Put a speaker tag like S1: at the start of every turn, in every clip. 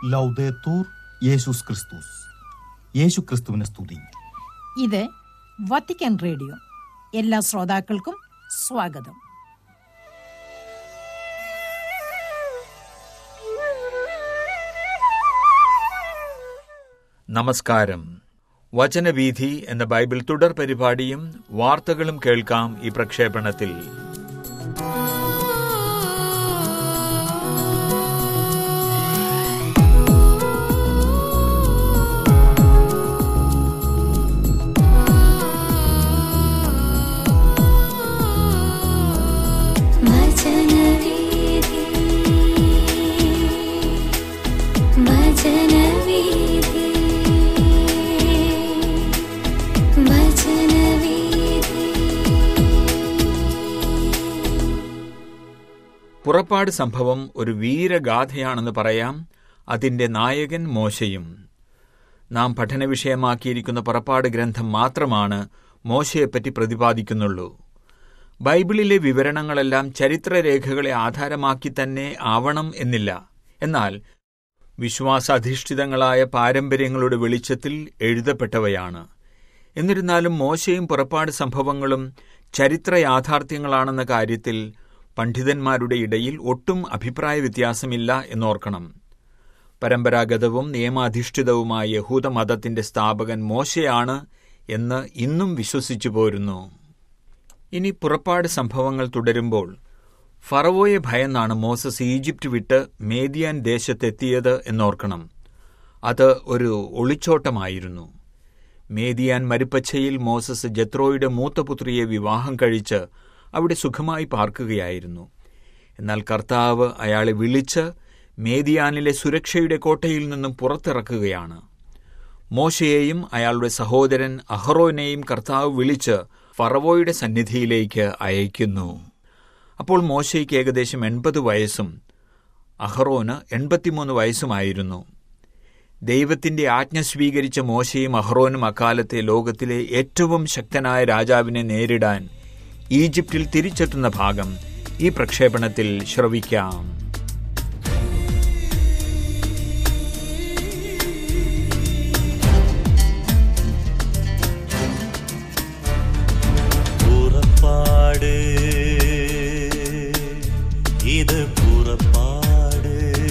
S1: ലൗദേത്തൂർ യേശുസ് ക്രിസ്തുസ് യേശു ക്രിസ്തുവിനെ സ്തുതി
S2: ഇത് വത്തിക്കാൻ റേഡിയോ എല്ലാ ശ്രോതാക്കൾക്കും സ്വാഗതം
S3: നമസ്കാരം വചനവീഥി എന്ന ബൈബിൾ തുടർ പരിപാടിയും വാർത്തകളും കേൾക്കാം ഈ പ്രക്ഷേപണത്തിൽ
S4: വചനവീഥി വചനവീഥി വചനവീഥി
S3: പുറപ്പാട് സംഭവം ഒരു വീരഗാഥയാണെന്ന് പറയാം അതിന്റെ നായകൻ മോശയും നാം പഠന വിഷയമാക്കിയിരിക്കുന്ന പുറപ്പാട് ഗ്രന്ഥം മാത്രമാണ് മോശയെപ്പറ്റി പ്രതിപാദിക്കുന്നുള്ളൂ ബൈബിളിലെ വിവരണങ്ങളെല്ലാം ചരിത്രരേഖകളെ ആധാരമാക്കി തന്നെ ആവണം എന്നില്ല എന്നാൽ വിശ്വാസാധിഷ്ഠിതങ്ങളായ പാരമ്പര്യങ്ങളുടെ വെളിച്ചത്തിൽ എഴുതപ്പെട്ടവയാണ് എന്നിരുന്നാലും മോശയും പുറപ്പാട് സംഭവങ്ങളും ചരിത്ര യാഥാർത്ഥ്യങ്ങളാണെന്ന കാര്യത്തിൽ പണ്ഡിതന്മാരുടെ ഇടയിൽ ഒട്ടും അഭിപ്രായ വ്യത്യാസമില്ല എന്നോർക്കണം പരമ്പരാഗതവും നിയമാധിഷ്ഠിതവുമായ യഹൂദമതത്തിന്റെ സ്ഥാപകൻ മോശയാണ് എന്ന് ഇന്നും വിശ്വസിച്ചു പോരുന്നു ഇനി പുറപ്പാട് സംഭവങ്ങൾ തുടരുമ്പോൾ ഫറവോയെ ഭയന്നാണ് മോസസ് ഈജിപ്റ്റ് വിട്ട് മേദിയാൻ ദേശത്തെത്തിയത് എന്നോർക്കണം അത് ഒരു ഒളിച്ചോട്ടമായിരുന്നു മേദിയാൻ മരുപ്പച്ചയിൽ മോസസ് ജത്രോയുടെ മൂത്തപുത്രിയെ വിവാഹം കഴിച്ച് അവിടെ സുഖമായി പാർക്കുകയായിരുന്നു എന്നാൽ കർത്താവ് അയാളെ വിളിച്ച് മേദിയാനിലെ സുരക്ഷയുടെ കോട്ടയിൽ നിന്നും പുറത്തിറക്കുകയാണ് മോശയെയും അയാളുടെ സഹോദരൻ അഹറോനെയും കർത്താവ് വിളിച്ച് ഫറവോയുടെ സന്നിധിയിലേക്ക് അയക്കുന്നു അപ്പോൾ മോശയ്ക്ക് ഏകദേശം എൺപത് വയസ്സും അഹറോന് എൺപത്തിമൂന്ന് വയസ്സുമായിരുന്നു ദൈവത്തിന്റെ ആജ്ഞ സ്വീകരിച്ച മോശയും അഹ്റോനും അക്കാലത്തെ ലോകത്തിലെ ഏറ്റവും ശക്തനായ രാജാവിനെ നേരിടാൻ ഈജിപ്തിൽ തിരിച്ചെത്തുന്ന ഭാഗം ഈ പ്രക്ഷേപണത്തിൽ ശ്രവിക്കാം
S5: പുറപ്പാട് ഇത് പുറപ്പാട്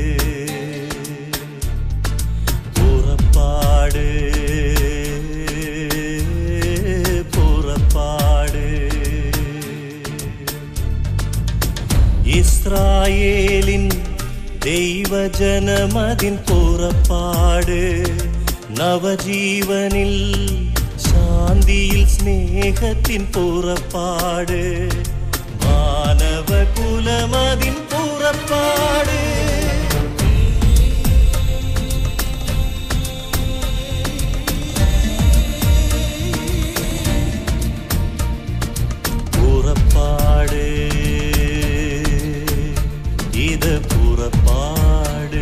S5: പുറപ്പാട് പുറപ്പാട് ഇസ്രായേലിൻ ദൈവജനമതിൻ പുറപ്പാട് നവജീവനിൽ ശാന്തിയിൽ സ്നേഹത്തിൻ പുറപ്പാട് മാനവകുലമതിൻ പുറപ്പാട് പുറപ്പാട് ഇത് പുറപ്പാട്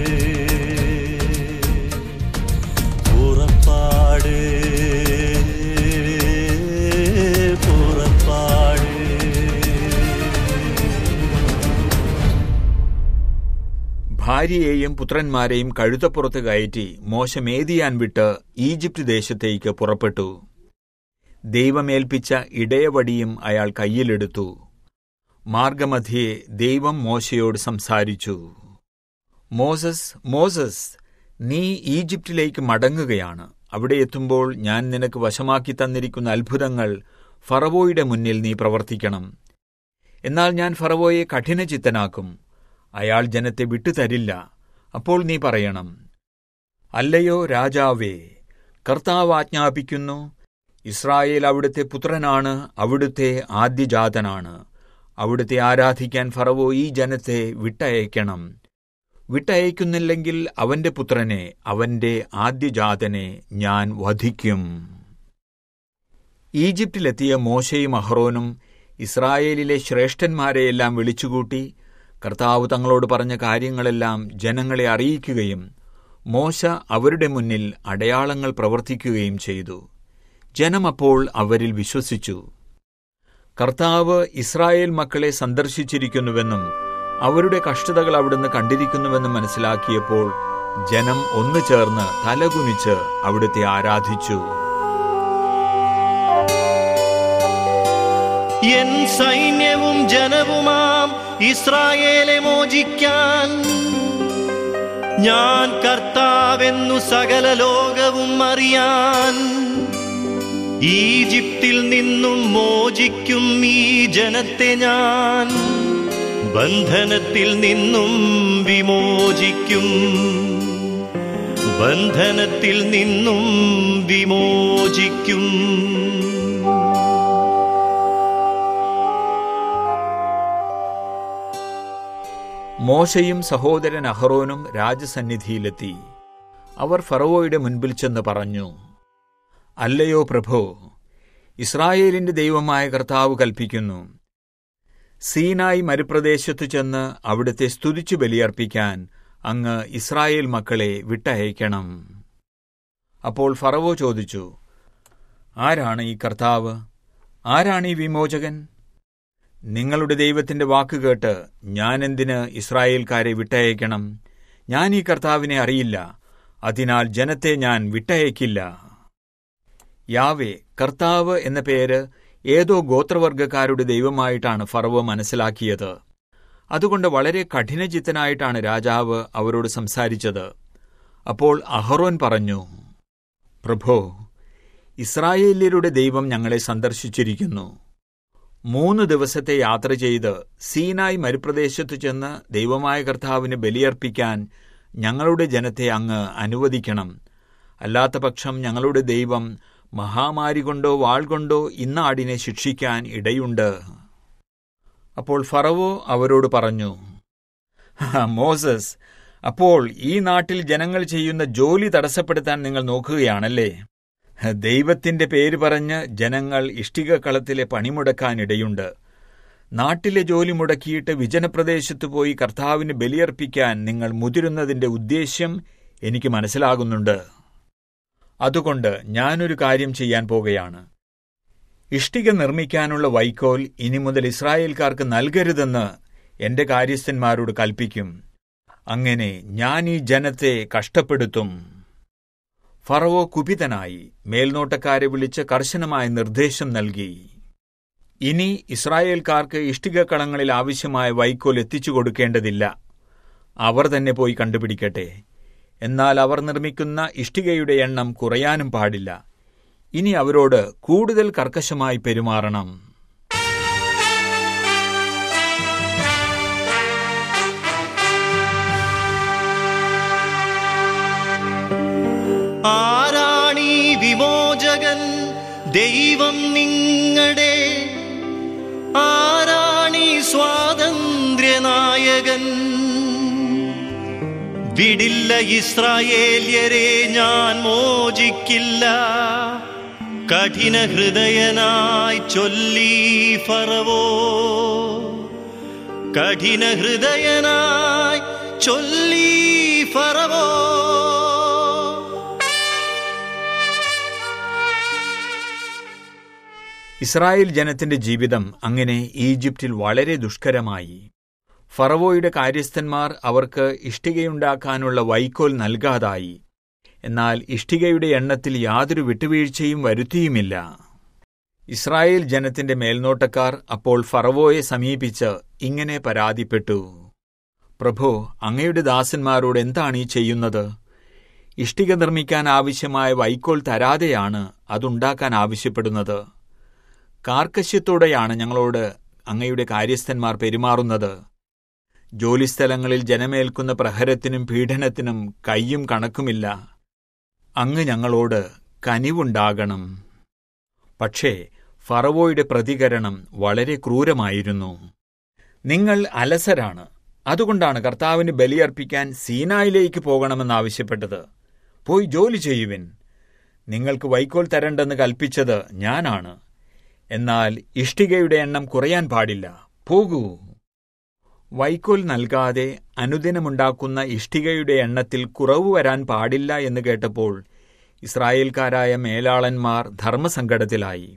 S5: പുറപ്പാട് പുറപ്പാട്
S3: ഭാര്യയെയും പുത്രന്മാരെയും കഴുതപ്പുറത്ത് കയറ്റി മോശ മേദിയാൻ വിട്ട് ഈജിപ്ത് ദേശത്തേക്ക് പുറപ്പെട്ടു ദൈവമേൽപ്പിച്ച ഇടയവടിയും അയാൾ കയ്യിലെടുത്തു മാർഗമധ്യേ ദൈവം മോശയോട് സംസാരിച്ചു മോസസ് മോസസ് നീ ഈജിപ്തിലേക്ക് മടങ്ങുകയാണ് അവിടെ എത്തുമ്പോൾ ഞാൻ നിനക്ക് വശമാക്കി തന്നിരിക്കുന്ന അത്ഭുതങ്ങൾ ഫറവോയുടെ മുന്നിൽ നീ പ്രവർത്തിക്കണം എന്നാൽ ഞാൻ ഫറവോയെ കഠിനചിത്തനാക്കും അയാൾ ജനത്തെ വിട്ടുതരില്ല അപ്പോൾ നീ പറയണം അല്ലയോ രാജാവേ കർത്താവ് ആജ്ഞാപിക്കുന്നു ഇസ്രായേൽ അവിടുത്തെ പുത്രനാണ് അവിടുത്തെ ആദ്യജാതനാണ് അവിടുത്തെ ആരാധിക്കാൻ ഫറവോ ഈ ജനത്തെ വിട്ടയക്കണം വിട്ടയക്കുന്നില്ലെങ്കിൽ അവന്റെ പുത്രനെ അവന്റെ ആദ്യജാതനെ ഞാൻ വധിക്കും ഈജിപ്തിലെത്തിയ മോശയും അഹ്റോനും ഇസ്രായേലിലെ ശ്രേഷ്ഠന്മാരെയെല്ലാം വിളിച്ചുകൂട്ടി കർത്താവ് തങ്ങളോട് പറഞ്ഞ കാര്യങ്ങളെല്ലാം ജനങ്ങളെ അറിയിക്കുകയും മോശ അവരുടെ മുന്നിൽ അടയാളങ്ങൾ പ്രവർത്തിക്കുകയും ചെയ്തു ജനം അപ്പോൾ അവരിൽ വിശ്വസിച്ചു കർത്താവ് ഇസ്രായേൽ മക്കളെ സന്ദർശിച്ചിരിക്കുന്നുവെന്നും അവരുടെ കഷ്ടതകൾ അവിടുന്ന് കണ്ടിരിക്കുന്നുവെന്നും മനസ്സിലാക്കിയപ്പോൾ ജനം ഒന്നു ചേർന്ന് തലകുനിച്ച് അവിടുത്തെ ആരാധിച്ചു
S5: എൻ സൈന്യവും ജനവുമാം ഇസ്രായേലെ മോചിക്കാൻ ഞാൻ കർത്താവെന്നു സകല ലോകവും അറിയാൻ ഈജിപ്തിൽ നിന്നും മോചിക്കും ഈ ജനത്തെ ഞാൻ ബന്ധനത്തിൽ നിന്നും വിമോചിക്കും ബന്ധനത്തിൽ നിന്നും വിമോചിക്കും
S3: മോശയും സഹോദരൻ അഹറോനും രാജസന്നിധിയിലെത്തി അവർ ഫറവോയുടെ മുൻപിൽ ചെന്ന് പറഞ്ഞു അല്ലയോ പ്രഭോ ഇസ്രായേലിന്റെ ദൈവമായ കർത്താവ് കൽപ്പിക്കുന്നു സീനായി മരുപ്രദേശത്തു ചെന്ന് അവിടുത്തെ സ്തുതിച്ചു ബലിയർപ്പിക്കാൻ അങ്ങ് ഇസ്രായേൽ മക്കളെ വിട്ടയക്കണം അപ്പോൾ ഫറവോ ചോദിച്ചു ആരാണ് ഈ കർത്താവ് ആരാണ് ഈ വിമോചകൻ നിങ്ങളുടെ ദൈവത്തിന്റെ വാക്ക് കേട്ട് ഞാൻ എന്തിന് ഇസ്രായേൽക്കാരെ വിട്ടയക്കണം ഞാൻ ഈ കർത്താവിനെ അറിയില്ല അതിനാൽ ജനത്തെ ഞാൻ വിട്ടയക്കില്ല യാവേ കർത്താവ് എന്ന പേര് ഏതോ ഗോത്രവർഗക്കാരുടെ ദൈവമായിട്ടാണ് ഫറവോ മനസ്സിലാക്കിയത് അതുകൊണ്ട് വളരെ കഠിനചിത്തനായിട്ടാണ് രാജാവ് അവരോട് സംസാരിച്ചത് അപ്പോൾ അഹറോൻ പറഞ്ഞു പ്രഭോ ഇസ്രായേല്യരുടെ ദൈവം ഞങ്ങളെ സന്ദർശിച്ചിരിക്കുന്നു മൂന്ന് ദിവസത്തെ യാത്ര ചെയ്ത് സീനായി മരുപ്രദേശത്തു ചെന്ന് ദൈവമായ കർത്താവിന് ബലിയർപ്പിക്കാൻ ഞങ്ങളുടെ ജനത്തെ അങ്ങ് അനുവദിക്കണം അല്ലാത്ത പക്ഷം ഞങ്ങളുടെ ദൈവം മഹാമാരി കൊണ്ടോ വാൾ കൊണ്ടോ ഇന്നാടിനെ ശിക്ഷിക്കാൻ ഇടയുണ്ട് അപ്പോൾ ഫറവോ അവരോട് പറഞ്ഞു "ഹാ, മോസസ് അപ്പോൾ ഈ നാട്ടിൽ ജനങ്ങൾ ചെയ്യുന്ന ജോലി തടസ്സപ്പെടുത്താൻ നിങ്ങൾ നോക്കുകയാണല്ലേ ദൈവത്തിന്റെ പേര് പറഞ്ഞ് ജനങ്ങൾ ഇഷ്ടികക്കളത്തിലെ പണിമുടക്കാനിടയുണ്ട് നാട്ടിലെ ജോലി മുടക്കിയിട്ട് വിജനപ്രദേശത്ത് പോയി കർത്താവിന് ബലിയർപ്പിക്കാൻ നിങ്ങൾ മുതിരുന്നതിന്റെ ഉദ്ദേശ്യം എനിക്ക് മനസ്സിലാകുന്നുണ്ട് അതുകൊണ്ട് ഞാനൊരു കാര്യം ചെയ്യാൻ പോകുകയാണ് ഇഷ്ടിക നിർമ്മിക്കാനുള്ള വൈക്കോൽ ഇനി മുതൽ ഇസ്രായേൽക്കാർക്ക് നൽകരുതെന്ന് എന്റെ കാര്യസ്ഥന്മാരോട് കൽപ്പിക്കും അങ്ങനെ ഞാൻ ഈ ജനത്തെ കഷ്ടപ്പെടുത്തും ഫറവോ കുപിതനായി മേൽനോട്ടക്കാരെ വിളിച്ച് കർശനമായ നിർദ്ദേശം നൽകി ഇനി ഇസ്രായേൽക്കാർക്ക് ഇഷ്ടികക്കളങ്ങളിൽ ആവശ്യമായ വൈക്കോൽ എത്തിച്ചു കൊടുക്കേണ്ടതില്ല അവർ തന്നെ പോയി കണ്ടുപിടിക്കട്ടെ എന്നാൽ അവർ നിർമ്മിക്കുന്ന ഇഷ്ടികയുടെ എണ്ണം കുറയാനും പാടില്ല ഇനി അവരോട് കൂടുതൽ കർക്കശമായി പെരുമാറണം
S5: ആരാണീ വിമോചകൻ ദൈവം നിങ്ങളുടെ ആരാണീ സ്വാതന്ത്ര്യനായകൻ വിടില്ല ഇസ്രായേല്യരെ ഞാൻ മോചിക്കില്ല കഠിന ഹൃദയനായി ചൊല്ലി ഫറവോ കഠിന ഹൃദയനായി ചൊല്ലി ഫറവോ
S3: ഇസ്രായേൽ ജനത്തിന്റെ ജീവിതം അങ്ങനെ ഈജിപ്തിൽ വളരെ ദുഷ്കരമായി ഫറവോയുടെ കാര്യസ്ഥന്മാർ അവർക്ക് ഇഷ്ടികയുണ്ടാക്കാനുള്ള വൈക്കോൽ നൽകാതായി എന്നാൽ ഇഷ്ടികയുടെ എണ്ണത്തിൽ യാതൊരു വിട്ടുവീഴ്ചയും വരുത്തിയുമില്ല ഇസ്രായേൽ ജനത്തിന്റെ മേൽനോട്ടക്കാർ അപ്പോൾ ഫറവോയെ സമീപിച്ച് ഇങ്ങനെ പരാതിപ്പെട്ടു പ്രഭു അങ്ങയുടെ ദാസന്മാരോട് എന്താണ് ഈ ചെയ്യുന്നത് ഇഷ്ടിക നിർമ്മിക്കാൻ ആവശ്യമായ വൈക്കോൽ തരാതെയാണ് അതുണ്ടാക്കാൻ ആവശ്യപ്പെടുന്നത് കാർക്കശ്യത്തോടെയാണ് ഞങ്ങളോട് അങ്ങയുടെ കാര്യസ്ഥന്മാർ പെരുമാറുന്നത് ജോലിസ്ഥലങ്ങളിൽ ജനമേൽക്കുന്ന പ്രഹരത്തിനും പീഡനത്തിനും കയ്യും കണക്കുമില്ല അങ്ങ് ഞങ്ങളോട് കനിവുണ്ടാകണം പക്ഷേ ഫറവോയുടെ പ്രതികരണം വളരെ ക്രൂരമായിരുന്നു നിങ്ങൾ അലസരാണ് അതുകൊണ്ടാണ് കർത്താവിന് ബലിയർപ്പിക്കാൻ സീനായിലേക്ക് പോകണമെന്നാവശ്യപ്പെട്ടത് പോയി ജോലി ചെയ്യുവിൻ നിങ്ങൾക്ക് വൈക്കോൽ തരണ്ടെന്ന് കൽപ്പിച്ചത് ഞാനാണ് എന്നാൽ ഇഷ്ടികയുടെ എണ്ണം കുറയാൻ പാടില്ല പോകൂ വൈക്കോൽ നൽകാതെ അനുദിനമുണ്ടാക്കുന്ന ഇഷ്ടികയുടെ എണ്ണത്തിൽ കുറവ് വരാൻ പാടില്ല എന്ന് കേട്ടപ്പോൾ ഇസ്രായേൽക്കാരായ മേലാളന്മാർ ധർമ്മസങ്കടത്തിലായി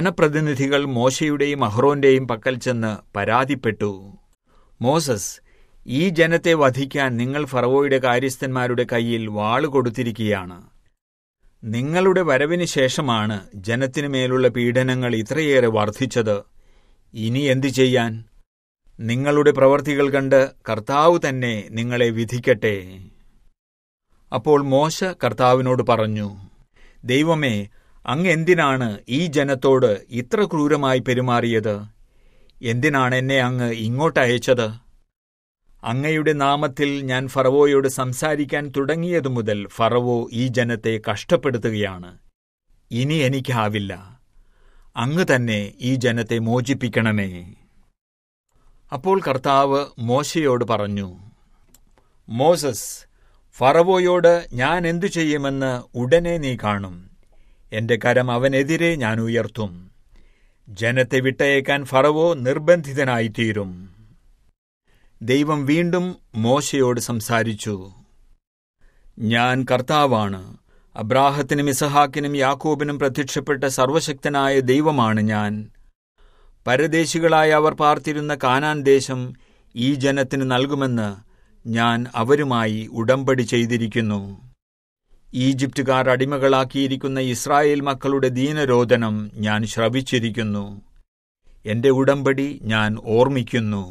S3: ജനപ്രതിനിധികൾ മോശയുടെയും അഹ്റോന്റെയും പക്കൽ ചെന്ന് പരാതിപ്പെട്ടു മോസസ് ഈ ജനത്തെ വധിക്കാൻ നിങ്ങൾ ഫറവോയുടെ കാര്യസ്ഥന്മാരുടെ കയ്യിൽ വാള് കൊടുത്തിരിക്കുകയാണ് നിങ്ങളുടെ വരവിന് ശേഷമാണ് ജനത്തിനു മേലുള്ള പീഡനങ്ങൾ ഇത്രയേറെ വർദ്ധിച്ചത് ഇനി എന്തു ചെയ്യാൻ നിങ്ങളുടെ പ്രവർത്തികൾ കണ്ട് കർത്താവ് തന്നെ നിങ്ങളെ വിധിക്കട്ടെ അപ്പോൾ മോശ കർത്താവിനോട് പറഞ്ഞു ദൈവമേ അങ്ങ് എന്തിനാണ് ഈ ജനത്തോട് ഇത്ര ക്രൂരമായി പെരുമാറിയത് എന്തിനാണ് എന്നെ അങ്ങ് ഇങ്ങോട്ട് അയച്ചത് അങ്ങയുടെ നാമത്തിൽ ഞാൻ ഫറവോയോട് സംസാരിക്കാൻ തുടങ്ങിയതു മുതൽ ഫറവോ ഈ ജനത്തെ കഷ്ടപ്പെടുത്തുകയാണ് ഇനി എനിക്കാവില്ല അങ്ങ് തന്നെ ഈ ജനത്തെ മോചിപ്പിക്കണമേ അപ്പോൾ കർത്താവ് മോശയോട് പറഞ്ഞു മോസസ് ഫറവോയോട് ഞാൻ എന്തു ചെയ്യുമെന്ന് ഉടനെ നീ കാണും എന്റെ കരം അവനെതിരെ ഞാൻ ഉയർത്തും ജനത്തെ വിട്ടയക്കാൻ ഫറവോ നിർബന്ധിതനായിത്തീരും ദൈവം വീണ്ടും മോശയോട് സംസാരിച്ചു ഞാൻ കർത്താവാണ് അബ്രാഹത്തിനും ഇസഹാക്കിനും യാക്കോബിനും പ്രത്യക്ഷപ്പെട്ട സർവശക്തനായ ദൈവമാണ് ഞാൻ പരദേശികളായ അവർ പാർത്തിരുന്ന കാനാൻ ദേശം ഈ ജനത്തിന് നൽകുമെന്ന് ഞാൻ അവരുമായി ഉടമ്പടി ചെയ്തിരിക്കുന്നു ഈജിപ്തുകാർ അടിമകളാക്കിയിരിക്കുന്ന ഇസ്രായേൽ മക്കളുടെ ദീനരോധനം ഞാൻ ശ്രവിച്ചിരിക്കുന്നു എന്റെ ഉടമ്പടി ഞാൻ ഓർമ്മിക്കുന്നു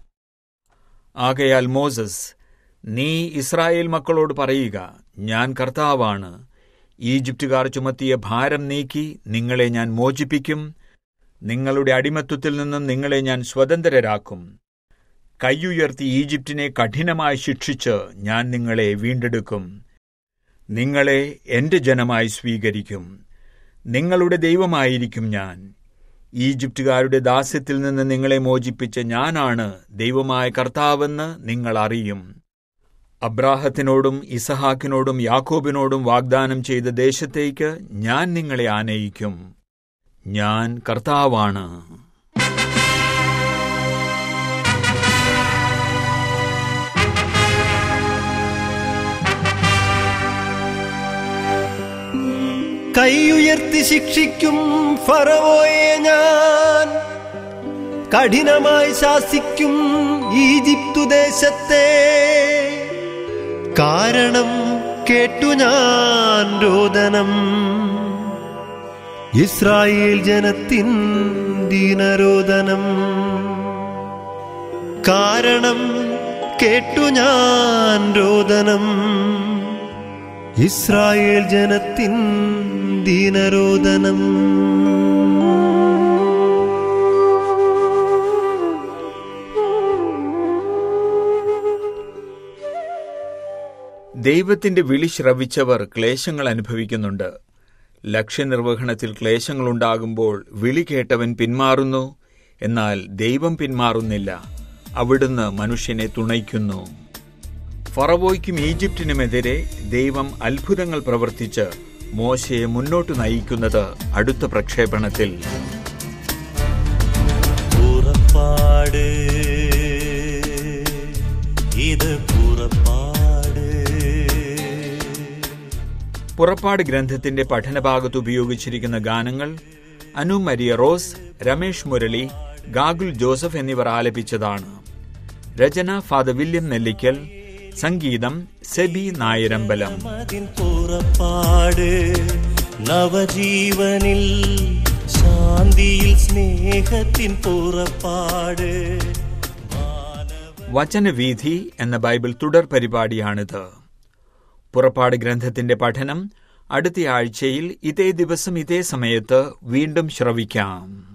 S3: ആകയാൽ മോസസ് നീ ഇസ്രായേൽ മക്കളോട് പറയുക ഞാൻ കർത്താവാണ് ഈജിപ്തുകാർ ചുമത്തിയ ഭാരം നീക്കി നിങ്ങളെ ഞാൻ മോചിപ്പിക്കും നിങ്ങളുടെ അടിമത്വത്തിൽ നിന്നും നിങ്ങളെ ഞാൻ സ്വതന്ത്രരാക്കും കൈയുയർത്തി ഈജിപ്തിനെ കഠിനമായി ശിക്ഷിച്ച് ഞാൻ നിങ്ങളെ വീണ്ടെടുക്കും നിങ്ങളെ എന്റെ ജനമായി സ്വീകരിക്കും നിങ്ങളുടെ ദൈവമായിരിക്കും ഞാൻ ഈജിപ്തുകാരുടെ ദാസ്യത്തിൽ നിന്ന് നിങ്ങളെ മോചിപ്പിച്ച ഞാനാണ് ദൈവമായ കർത്താവെന്ന് നിങ്ങൾ അറിയും അബ്രാഹത്തിനോടും ഇസഹാക്കിനോടും യാക്കോബിനോടും വാഗ്ദാനം ചെയ്ത ദേശത്തേക്ക് ഞാൻ നിങ്ങളെ ആനയിക്കും ഞാൻ കർത്താവാണ്
S5: കൈയുയർത്തി ശിക്ഷിക്കും ഫറവോയെ ഞാൻ കഠിനമായി ശാസിക്കും ഈജിപ്തു ദേശത്തെ കാരണം കേട്ടു ഞാൻ രോദനം ഇസ്രായേൽ ജനത്തിൻ ദീനരോദനം കാരണം കേട്ടു ഞാൻ രോദനം ഇസ്രായേൽ ജനത്തിൻ ദീനരോദനം
S3: ദൈവത്തിന്റെ വിളി ശ്രവിച്ചവർ ക്ലേശങ്ങൾ അനുഭവിക്കുന്നുണ്ട് ലക്ഷ്യനിർവഹണത്തിൽ ക്ലേശങ്ങളുണ്ടാകുമ്പോൾ വിളി കേട്ടവൻ പിന്മാറുന്നു എന്നാൽ ദൈവം പിന്മാറുന്നില്ല അവിടുന്ന് മനുഷ്യനെ തുണയ്ക്കുന്നു ഫറവോയ്ക്കും ഈജിപ്തിനുമെതിരെ ദൈവം അത്ഭുതങ്ങൾ പ്രവർത്തിച്ച് മോശയെ മുന്നോട്ട് നയിക്കുന്നത് അടുത്ത പ്രക്ഷേപണത്തിൽ
S5: പുറപ്പാട് ഇത് പുറപ്പാട്
S3: പുറപ്പാട് ഗ്രന്ഥത്തിന്റെ പഠനഭാഗത്ത് ഉപയോഗിച്ചിരിക്കുന്ന ഗാനങ്ങൾ അനു മരിയ റോസ് രമേഷ് മുരളി ഗാഗുൽ ജോസഫ് എന്നിവർ ആലപിച്ചതാണ് രചന ഫാദർ വില്യം നെല്ലിക്കൽ സംഗീതം സെബി നായരമ്പലം
S5: അതിൻ പുറപ്പാട് നവജീവനിൽ ശാന്തിയിൽ സ്നേഹത്തിൻ പുറപ്പാട്
S3: വചനവീഥി എന്ന ബൈബിൾ തുടർ പരിപാടിയാണിത് പുറപ്പാട് ഗ്രന്ഥത്തിന്റെ പഠനം അടുത്ത ആഴ്ചയിൽ ഇതേ ദിവസം ഇതേ സമയത്ത് വീണ്ടും ശ്രവിക്കാം